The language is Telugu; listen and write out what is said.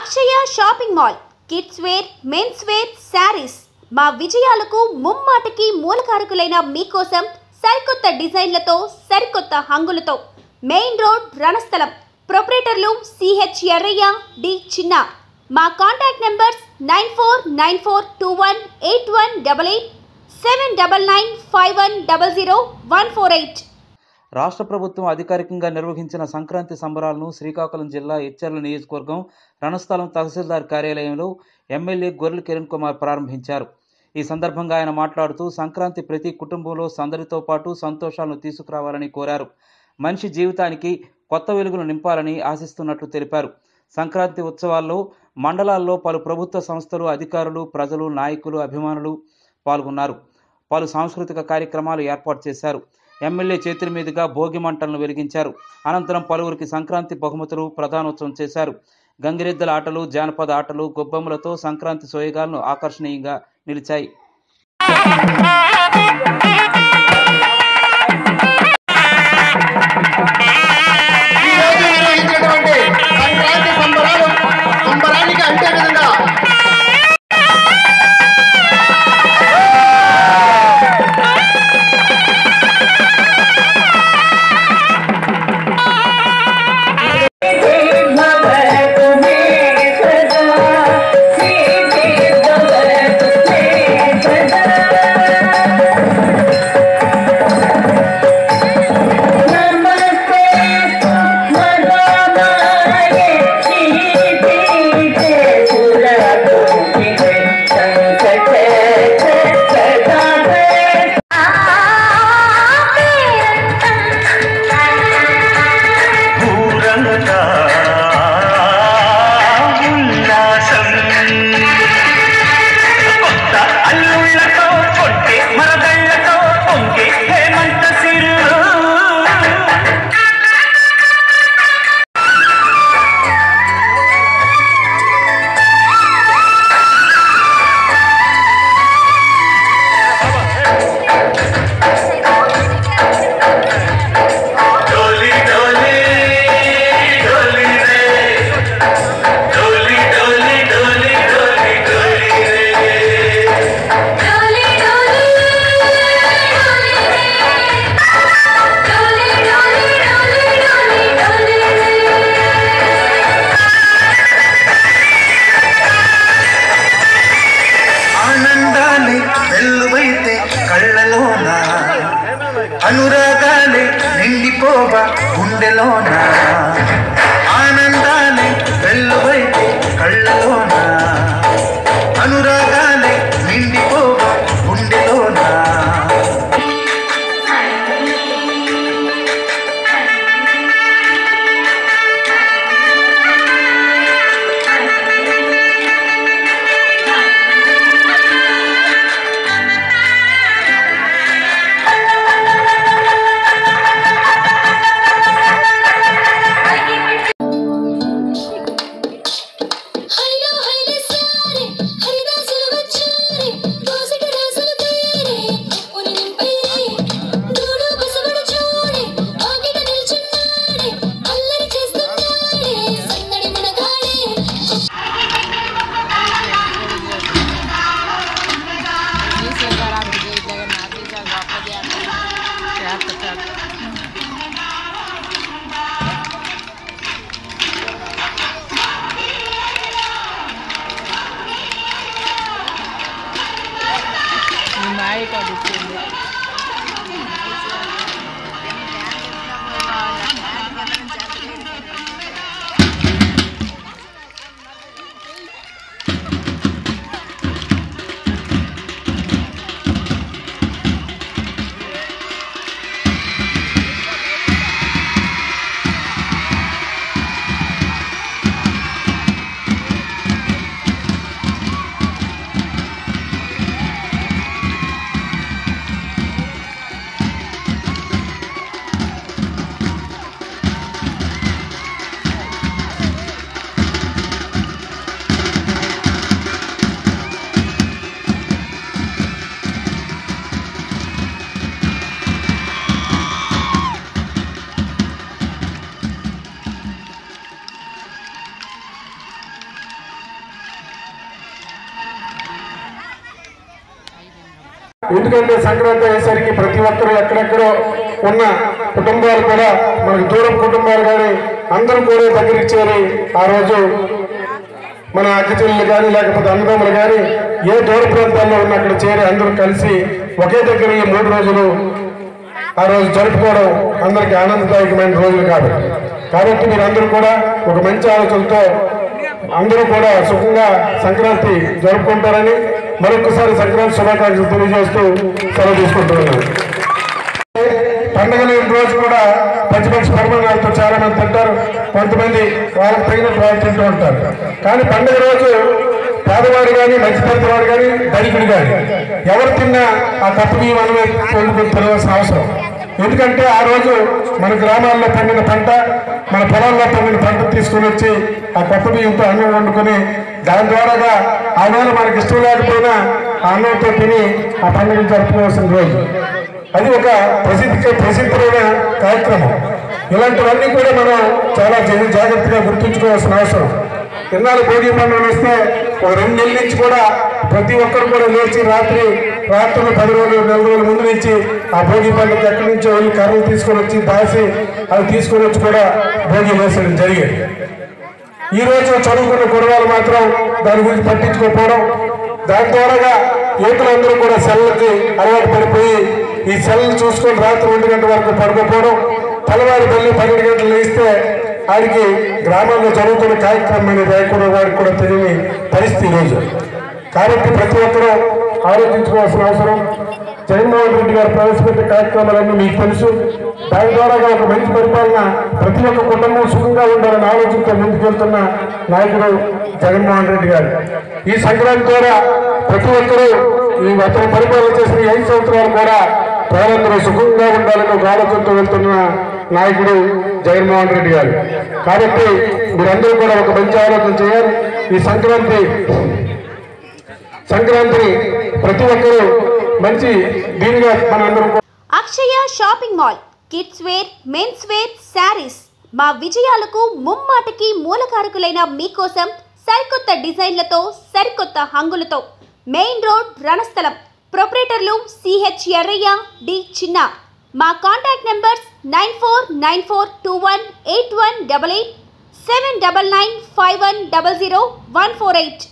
అక్షయ shopping mall kids wear men's wear saris మా విజయాలకు ముమ్మాటికి మూలకారకులైన మీకోసం సరికొత్త డిజైన్లతో సరికొత్త హంగులతో మెయిన్ రోడ్ రణస్థలం ప్రొపరేటర్లు సిహెచ్ ఎర్రయ్య డి చిన్న మా contact numbers nine four nine four two one eight one double eight seven double nine five one double zero one four eight రాష్ట్ర ప్రభుత్వం అధికారికంగా నిర్వహించిన సంక్రాంతి సంబరాలను శ్రీకాకుళం జిల్లా ఎచ్చెర్ల నియోజకవర్గం రణస్థలం తహసీల్దార్ కార్యాలయంలో ఎమ్మెల్యే గొర్రెల కిరణ్ కుమార్ ప్రారంభించారు ఈ సందర్భంగా ఆయన మాట్లాడుతూ సంక్రాంతి ప్రతి కుటుంబంలో సందడితో పాటు సంతోషాలను తీసుకురావాలని కోరారు మనిషి జీవితానికి కొత్త వెలుగులు నింపాలని ఆశిస్తున్నట్లు తెలిపారు సంక్రాంతి ఉత్సవాల్లో మండలాల్లో పలు ప్రభుత్వ సంస్థలు అధికారులు ప్రజలు నాయకులు అభిమానులు పాల్గొన్నారు పలు సాంస్కృతిక కార్యక్రమాలు ఏర్పాటు చేశారు ఎమ్మెల్యే చేతుల మీదుగా భోగి మంటలను వెలిగించారు అనంతరం పలువురికి సంక్రాంతి బహుమతులు ప్రధానోత్సవం చేశారు గంగిరెద్దుల ఆటలు జానపద ఆటలు గొబ్బెమ్మలతో సంక్రాంతి సోయగాలను ఆకర్షణీయంగా నిలిచాయి ఈ రోజు నిర్వహించినటువంటి సంక్రాంతి సంబరాలు సంబరానికి అంటే విధంగా ఊరంతా ఉల్లాసం కొత్త అల్లుళ్ళతో కొట్టే మరదళ్ళతో పొంగే హేమంత సిరు డోలి డోలి డోలి రే డోలి డోలి డోలి డోలి డోలి రే డోలి డోలి డోలి రే డోలి డోలి డోలి డోలి డోలి రే ఆనందాలే వెల్లువైతే కళ్ళలోన అనురాగాలే నిండిపోవ గుండెలోన ఆనందాలే వెల్లువైతే కళ్ళలోన అనురాగాలే నిండిపోవ గుండెలోన హైలో హైలే సారే హరిదాసులు వచ్చారే దోసటి రాసులు తేరే ఉని నింపైరే దూడు బసవడు చూడే ఆగిట నిల్చున్నాడే అల్లరి చేస్తున్నాడే సందడి మునగాడే ఎందుకంటే సంక్రాంతి అయ్యేసరికి ప్రతి ఒక్కరు ఎక్కడెక్కడో ఉన్న కుటుంబాలు కూడా మనకు దూరం కుటుంబాలు కానీ అందరూ కూడా దగ్గరికి చేరి ఆ రోజు మన అక్క చెల్లెలు కానీ లేకపోతే అన్నదమ్ములు కానీ ఏ దూర ప్రాంతాల్లో ఉన్న అక్కడ చేరి అందరూ కలిసి ఒకే దగ్గర ఈ మూడు రోజులు ఆ రోజు జరుపుకోవడం అందరికీ ఆనందదాయకమైన రోజులు కాబట్టి కాబట్టి మీరందరూ కూడా ఒక మంచి ఆలోచనతో అందరూ కూడా సుఖంగా సంక్రాంతి జరుపుకుంటారని మరొకసారి సంక్రాంతి శుభాకాంక్షలు తెలియజేస్తూ సెలవు తీసుకుంటున్నాను పండుగ లేని రోజు కూడా మంచి మంచి పరిమాణాలతో చాలా మంది తింటారు కొంతమంది వాళ్ళకి తగినట్టు వాళ్ళు తింటూ ఉంటారు కానీ పండుగ రోజు పేదవాడు కానీ మధ్యతరగతి వాడు కానీ ధనికుడు కానీ ఎవరు తిన్నా ఆ కప్పు బియ్యం మనమే వండుకొని తినవలసిన అవసరం ఎందుకంటే ఆ రోజు మన గ్రామాల్లో పండిన పంట మన పొలాల్లో పండిన పంట తీసుకుని వచ్చి ఆ కప్పు బియ్యంతో అన్నం వండుకొని దాని ద్వారాగా ఆ వేళ మనకి ఇష్టం లేకపోయినా ఆ అన్నంతో తిని ఆ పండుగను జరుపుకోవాల్సిన రోజు అది ఒక ప్రసిద్ధి ప్రసిద్ధమైన కార్యక్రమం ఇలాంటివన్నీ కూడా మనం చాలా జా- జాగ్రత్తగా గుర్తుంచుకోవాల్సిన అవసరం ఇన్నాళ్ళు భోగి పండుగ వస్తే ఒక రెండు నెలల నుంచి కూడా ప్రతి ఒక్కరు కూడా లేచి రాత్రి రాత్రులు పది రోజులు నెల రోజుల ముందు నుంచి ఆ భోగి పండుగ ఎక్కడి నుంచో వెళ్ళి కర్రలు తీసుకొని వచ్చి దాసి అవి తీసుకొని వచ్చి కూడా భోగి వేసడం జరిగేది ఈ రోజు చదువుకున్న కుర్రాలు మాత్రం దాని గురించి పట్టించుకోకపోవడం దాని ద్వారాగా యువకులందరూ కూడా సెల్లకి అలవాటు పడిపోయి ఈ సెల్లు చూసుకొని రాత్రి ఒంటి గంట వరకు పడుకోపోవడం తెల్లవారి మళ్ళీ పన్నెండు గంటలు లేస్తే ఆడికి గ్రామాల్లో జరుగుతున్న కార్యక్రమం అనేది లేకుండా వాడికి కూడా తెలియని పరిస్థితి ఈరోజు కాబట్టి ప్రతి ఒక్కరూ ఆలోచించుకోవాల్సిన అవసరం జగన్మోహన్ రెడ్డి గారు ప్రవేశపెట్టే కార్యక్రమాలన్నీ మీకు తెలుసు దాని ద్వారా ఒక మంచి పరిపాలన ప్రతి ఒక్క కుటుంబం సుఖంగా ఉండాలని ఆలోచనతో ముందుకెళ్తున్న నాయకుడు జగన్మోహన్ రెడ్డి గారు ఈ సంక్రాంతి ద్వారా ప్రతి ఒక్కరూ ఈ అతను పరిపాలన చేసిన ఈ ఐదు సంవత్సరాలు కూడా ప్రజలందరూ సుఖంగా ఉండాలని ఒక ఆలోచనతో వెళ్తున్న నాయకుడు జగన్మోహన్ రెడ్డి గారు కాబట్టి మీరందరూ కూడా ఒక మంచి ఆలోచన చేయాలి ఈ సంక్రాంతి సంక్రాంతిని ప్రతి ఒక్కరూ మంచి దీనిగా మనందరం కూడా Akshaya shopping mall kids wear men's wear saris మా విజయాలకు ముమ్మాటికి మూలకారకులైన మీకోసం సరికొత్త డిజైన్లతో సరికొత్త హంగులతో మెయిన్ రోడ్ రణస్థలం ప్రొపరేటర్లు సిహెచ్ ఎర్రయ్య డి చిన్న మా contact numbers nine four nine four two one eight one double eight seven double nine five one double zero one four eight